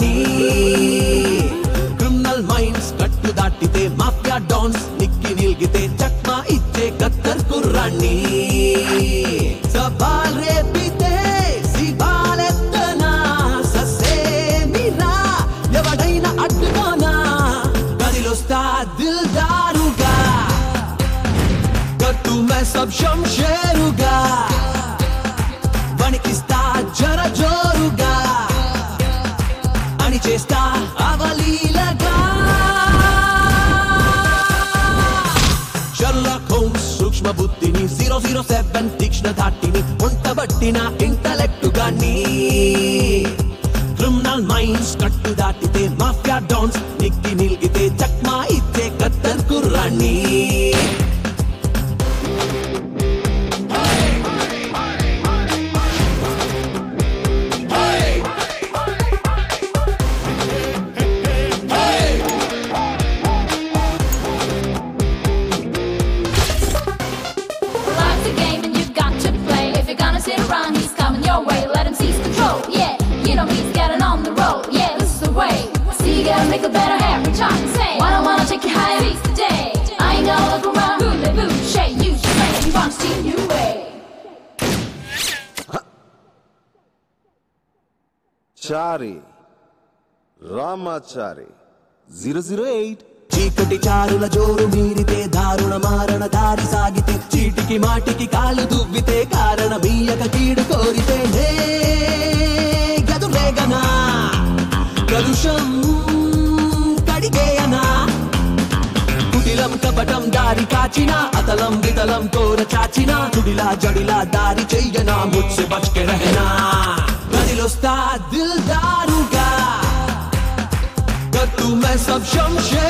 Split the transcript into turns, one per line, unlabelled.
కుర్రాణ్ణి criminal minds కట్టు దాటితే mafia dons నిక్కి నిల్గితే చక్మా ఇచ్చే కత్తర్ కుర్రాణ్ణి సవాల్ రేపితే శివాలెత్తనా ససేమిరా ఎవడైనా అడ్డుకోనా గదిలొస్తా దిల్దారుగా కట్టు మే సబ్ శంషేరుగా వణికిస్తా జర జోరుగా అని చేస్తా అవలీలగా షర్లాక్ హోమ్స్ సూక్ష్మ బుద్ధిని జీరో జీరో సెవెన్ తీక్ష్ణ ధాటిని వంటబట్టిన ఇంటలెక్ట్ గాని క్రిమినల్ మైండ్స్ కట్టు దాటితే మాఫియా డాన్స్ నిక్కి నిల్గితే చక్మా ఇచ్చే కత్తర్ కుర్రాణి
Life's a game and you've got to play. If you're gonna sit around, he's coming your way. Let him seize control. Yeah, you know he's getting on the roll. Yeah, this is the way. See, you gotta make a better every time. Say, why don't wanna take you higher? Seize the day. I ain't gonna look around. Boo, boo, shake, you should play. You want to see new way.
Chari Ramachari zero zero eight
చీకటి చారుల జోరు మీరితే దారుణ మారణ దారి సాగితే చీటికి మాటికి కాలు దువ్వితే కారణమీయక కీడు కోరితే హే గదులేగనా కలుషం కడిగేయనా కుటిలం కపటం దారి కాచిన అతలం వితలం కోర చాచిన చుడిలా జడిలా దారి చెయ్యనా ముచ్చే బచ్కే రహనా గదిలొస్తా దిల్దారుగా కట్టు మే సబ్ శంషే